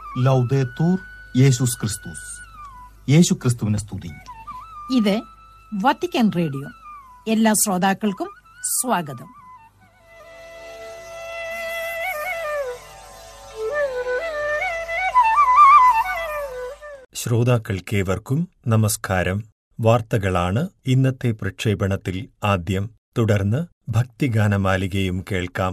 ലൗദേത്തൂർ യേശുസ് ക്രിസ്തുസ് യേശു ക്രിസ്തുവിനെ സ്തുതി ഇത് വത്തിക്കാൻ റേഡിയോ എല്ലാ ശ്രോതാക്കൾക്കും സ്വാഗതം ശ്രോതാക്കൾക്കേവർക്കും നമസ്കാരം വാർത്തകളാണ് ഇന്നത്തെ പ്രക്ഷേപണത്തിൽ ആദ്യം തുടർന്ന് ഭക്തിഗാനമാലികയും കേൾക്കാം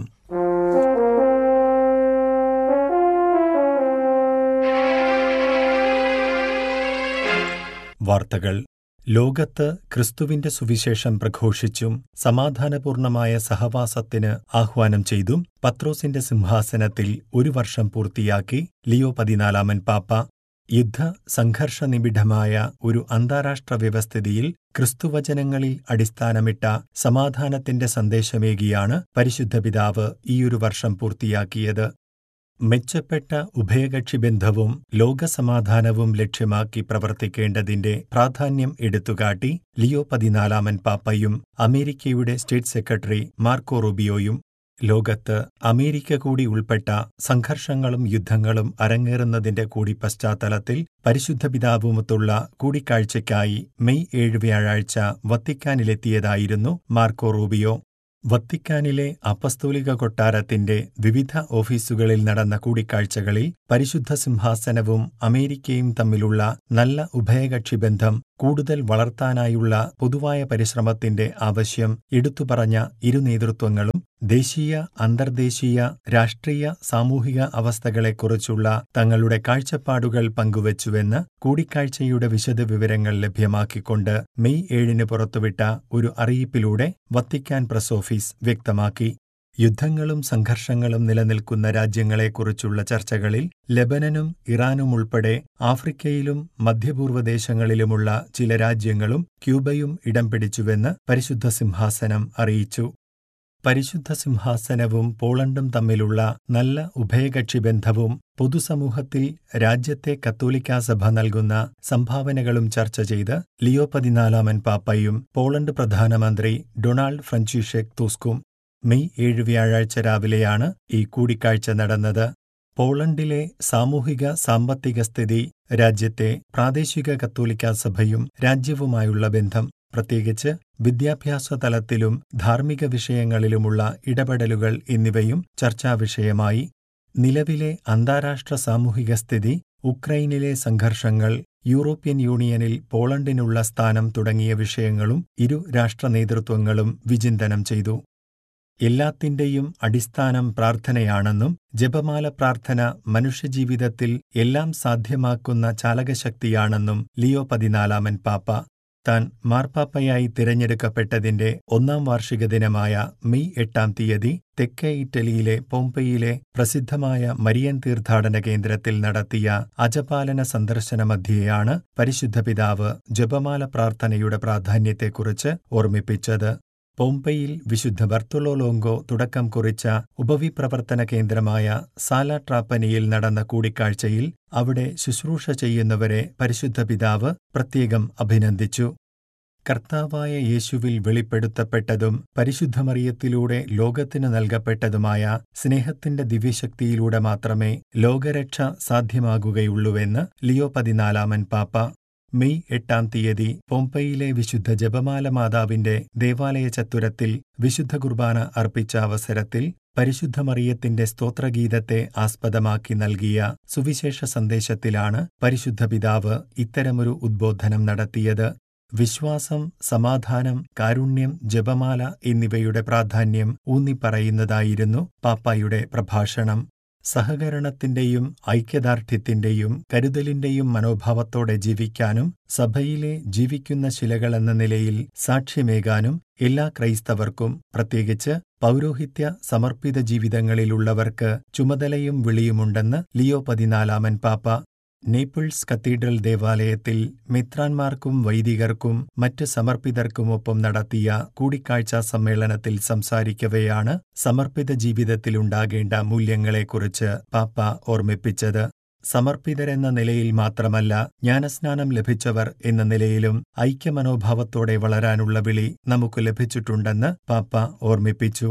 വാർത്തകൾ ലോകത്ത് ക്രിസ്തുവിന്റെ സുവിശേഷം പ്രഘോഷിച്ചും സമാധാനപൂർണമായ സഹവാസത്തിന് ആഹ്വാനം ചെയ്തും പത്രോസിന്റെ സിംഹാസനത്തിൽ ഒരു വർഷം പൂർത്തിയാക്കി ലിയോ പതിനാലാമൻ പാപ്പ യുദ്ധ സംഘർഷ നിബിഡമായ ഒരു അന്താരാഷ്ട്ര വ്യവസ്ഥിതിയിൽ ക്രിസ്തുവചനങ്ങളിൽ അടിസ്ഥാനമിട്ട സമാധാനത്തിന്റെ സന്ദേശമേകിയാണ് പരിശുദ്ധ പിതാവ് ഈയൊരു വർഷം പൂർത്തിയാക്കിയത് മെച്ചപ്പെട്ട ഉഭയകക്ഷി ബന്ധവും ലോകസമാധാനവും ലക്ഷ്യമാക്കി പ്രവർത്തിക്കേണ്ടതിന്റെ പ്രാധാന്യം എടുത്തുകാട്ടി ലിയോ പതിനാലാമൻ പാപ്പയും അമേരിക്കയുടെ സ്റ്റേറ്റ് സെക്രട്ടറി മാർക്കോ റൂബിയോയും ലോകത്ത് അമേരിക്ക കൂടി ഉൾപ്പെട്ട സംഘർഷങ്ങളും യുദ്ധങ്ങളും അരങ്ങേറുന്നതിന്റെ കൂടി പശ്ചാത്തലത്തിൽ പരിശുദ്ധ പിതാവുമൊത്തുള്ള കൂടിക്കാഴ്ചയ്ക്കായി മെയ് ഏഴ് വ്യാഴാഴ്ച വത്തിക്കാനിലെത്തിയതായിരുന്നു മാർക്കോ റൂബിയോ വത്തിക്കാനിലെ അപ്പസ്തോലിക കൊട്ടാരത്തിന്റെ വിവിധ ഓഫീസുകളിൽ നടന്ന കൂടിക്കാഴ്ചകളിൽ പരിശുദ്ധ സിംഹാസനവും അമേരിക്കയും തമ്മിലുള്ള നല്ല ഉഭയകക്ഷി ബന്ധം കൂടുതൽ വളർത്താനായുള്ള പൊതുവായ പരിശ്രമത്തിന്റെ ആവശ്യം എടുത്തുപറഞ്ഞ ഇരു നേതൃത്വങ്ങളും ദേശീയ അന്തർദേശീയ രാഷ്ട്രീയ സാമൂഹിക അവസ്ഥകളെക്കുറിച്ചുള്ള തങ്ങളുടെ കാഴ്ചപ്പാടുകൾ പങ്കുവച്ചുവെന്ന് കൂടിക്കാഴ്ചയുടെ വിശദവിവരങ്ങൾ ലഭ്യമാക്കിക്കൊണ്ട് മെയ് ഏഴിന് പുറത്തുവിട്ട ഒരു അറിയിപ്പിലൂടെ വത്തിക്കാൻ പ്രസ് ഓഫീസ് വ്യക്തമാക്കി യുദ്ധങ്ങളും സംഘർഷങ്ങളും നിലനിൽക്കുന്ന രാജ്യങ്ങളെക്കുറിച്ചുള്ള ചർച്ചകളിൽ ലെബനനും ഇറാനും ഉൾപ്പെടെ ആഫ്രിക്കയിലും മധ്യപൂർവ്വ ദേശങ്ങളിലുമുള്ള ചില രാജ്യങ്ങളും ക്യൂബയും ഇടം പിടിച്ചുവെന്ന് പരിശുദ്ധ സിംഹാസനം അറിയിച്ചു പരിശുദ്ധ സിംഹാസനവും പോളണ്ടും തമ്മിലുള്ള നല്ല ഉഭയകക്ഷി ബന്ധവും പൊതുസമൂഹത്തിൽ രാജ്യത്തെ കത്തോലിക്കാ സഭ നൽകുന്ന സംഭാവനകളും ചർച്ച ചെയ്ത് ലിയോ പതിനാലാമൻ പാപ്പയും പോളണ്ട് പ്രധാനമന്ത്രി ഡൊണാൾഡ് ഫ്രഞ്ചിഷെക് തൂസ്കും മെയ് ഏഴ് വ്യാഴാഴ്ച രാവിലെയാണ് ഈ കൂടിക്കാഴ്ച നടന്നത് പോളണ്ടിലെ സാമൂഹിക സാമ്പത്തിക സ്ഥിതി രാജ്യത്തെ പ്രാദേശിക കത്തോലിക്കാ സഭയും രാജ്യവുമായുള്ള ബന്ധം പ്രത്യേകിച്ച് വിദ്യാഭ്യാസ തലത്തിലും ധാർമ്മിക വിഷയങ്ങളിലുമുള്ള ഇടപെടലുകൾ എന്നിവയും ചർച്ചാവിഷയമായി നിലവിലെ അന്താരാഷ്ട്ര സാമൂഹിക സ്ഥിതി ഉക്രൈനിലെ സംഘർഷങ്ങൾ യൂറോപ്യൻ യൂണിയനിൽ പോളണ്ടിനുള്ള സ്ഥാനം തുടങ്ങിയ വിഷയങ്ങളും ഇരു രാഷ്ട്ര നേതൃത്വങ്ങളും വിചിന്തനം ചെയ്തു എല്ലാത്തിന്റെയും അടിസ്ഥാനം പ്രാർത്ഥനയാണെന്നും ജപമാല പ്രാർത്ഥന മനുഷ്യജീവിതത്തിൽ എല്ലാം സാധ്യമാക്കുന്ന ചാലകശക്തിയാണെന്നും ലിയോ പതിനാലാമൻ പാപ്പ താൻ മാർപ്പാപ്പയായി തിരഞ്ഞെടുക്കപ്പെട്ടതിന്റെ ഒന്നാം വാർഷിക ദിനമായ മെയ് എട്ടാം തീയതി തെക്കേ ഇറ്റലിയിലെ പോംപെയിലെ പ്രസിദ്ധമായ മരിയൻ തീർത്ഥാടന കേന്ദ്രത്തിൽ നടത്തിയ അജപാലന സന്ദർശനമധ്യേയാണ് പരിശുദ്ധ പിതാവ് ജപമാല പ്രാർത്ഥനയുടെ പ്രാധാന്യത്തെക്കുറിച്ച് ഓർമ്മിപ്പിച്ചത് പോംപെയിൽ വിശുദ്ധ ബർത്തുലോലോങ്കോ തുടക്കം കുറിച്ച ഉപവിപ്രവർത്തന കേന്ദ്രമായ സാല ട്രാപ്പനിയിൽ നടന്ന കൂടിക്കാഴ്ചയിൽ അവിടെ ശുശ്രൂഷ ചെയ്യുന്നവരെ പരിശുദ്ധ പിതാവ് പ്രത്യേകം അഭിനന്ദിച്ചു കർത്താവായ യേശുവിൽ വെളിപ്പെടുത്തപ്പെട്ടതും പരിശുദ്ധമറിയത്തിലൂടെ ലോകത്തിന് നൽകപ്പെട്ടതുമായ സ്നേഹത്തിന്റെ ദിവ്യശക്തിയിലൂടെ മാത്രമേ ലോകരക്ഷ സാധ്യമാകുകയുള്ളൂവെന്ന് ലിയോ പതിനാലാമൻ പാപ്പ മെയ് എട്ടാം തീയതി പോംപയിലെ വിശുദ്ധ ജപമാല മാതാവിന്റെ ദേവാലയ ചത്തുരത്തിൽ വിശുദ്ധ കുർബാന അർപ്പിച്ച അവസരത്തിൽ പരിശുദ്ധ മറിയത്തിന്റെ സ്തോത്രഗീതത്തെ ആസ്പദമാക്കി നൽകിയ സുവിശേഷ സന്ദേശത്തിലാണ് പരിശുദ്ധ പിതാവ് ഇത്തരമൊരു ഉദ്ബോധനം നടത്തിയത് വിശ്വാസം സമാധാനം കാരുണ്യം ജപമാല എന്നിവയുടെ പ്രാധാന്യം ഊന്നിപ്പറയുന്നതായിരുന്നു പാപ്പായുടെ പ്രഭാഷണം സഹകരണത്തിന്റെയും ഐക്യദാർഢ്യത്തിന്റെയും കരുതലിന്റെയും മനോഭാവത്തോടെ ജീവിക്കാനും സഭയിലെ ജീവിക്കുന്ന ശിലകളെന്ന നിലയിൽ സാക്ഷ്യമേകാനും എല്ലാ ക്രൈസ്തവർക്കും പ്രത്യേകിച്ച് പൗരോഹിത്യ സമർപ്പിത ജീവിതങ്ങളിലുള്ളവർക്ക് ചുമതലയും വിളിയുമുണ്ടെന്ന് ലിയോ പതിനാലാമൻ പാപ്പ നേപ്പിൾസ് കത്തീഡ്രൽ ദേവാലയത്തിൽ മിത്രാന്മാർക്കും വൈദികർക്കും മറ്റ് സമർപ്പിതർക്കുമൊപ്പം നടത്തിയ കൂടിക്കാഴ്ചാ സമ്മേളനത്തിൽ സംസാരിക്കവെയാണ് സമർപ്പിത ജീവിതത്തിലുണ്ടാകേണ്ട മൂല്യങ്ങളെക്കുറിച്ച് പാപ്പ ഓർമ്മിപ്പിച്ചത് സമർപ്പിതരെന്ന നിലയിൽ മാത്രമല്ല ജ്ഞാനസ്നാനം ലഭിച്ചവർ എന്ന നിലയിലും ഐക്യമനോഭാവത്തോടെ വളരാനുള്ള വിളി നമുക്ക് ലഭിച്ചിട്ടുണ്ടെന്ന് പാപ്പ ഓർമ്മിപ്പിച്ചു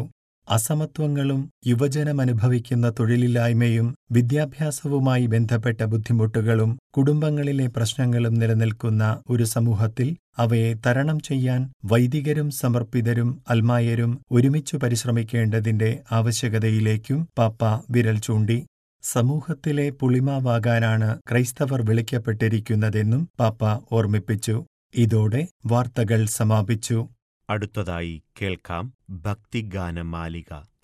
അസമത്വങ്ങളും യുവജനമനുഭവിക്കുന്ന തൊഴിലില്ലായ്മയും വിദ്യാഭ്യാസവുമായി ബന്ധപ്പെട്ട ബുദ്ധിമുട്ടുകളും കുടുംബങ്ങളിലെ പ്രശ്നങ്ങളും നിലനിൽക്കുന്ന ഒരു സമൂഹത്തിൽ അവയെ തരണം ചെയ്യാൻ വൈദികരും സമർപ്പിതരും അൽമായരും ഒരുമിച്ചു പരിശ്രമിക്കേണ്ടതിന്റെ ആവശ്യകതയിലേക്കും പാപ്പ വിരൽ ചൂണ്ടി സമൂഹത്തിലെ പുളിമാവാകാനാണ് ക്രൈസ്തവർ വിളിക്കപ്പെട്ടിരിക്കുന്നതെന്നും പാപ്പ ഓർമ്മിപ്പിച്ചു ഇതോടെ വാർത്തകൾ സമാപിച്ചു അടുത്തതായി കേൾക്കാം ഭക്തിഗാനമാലിക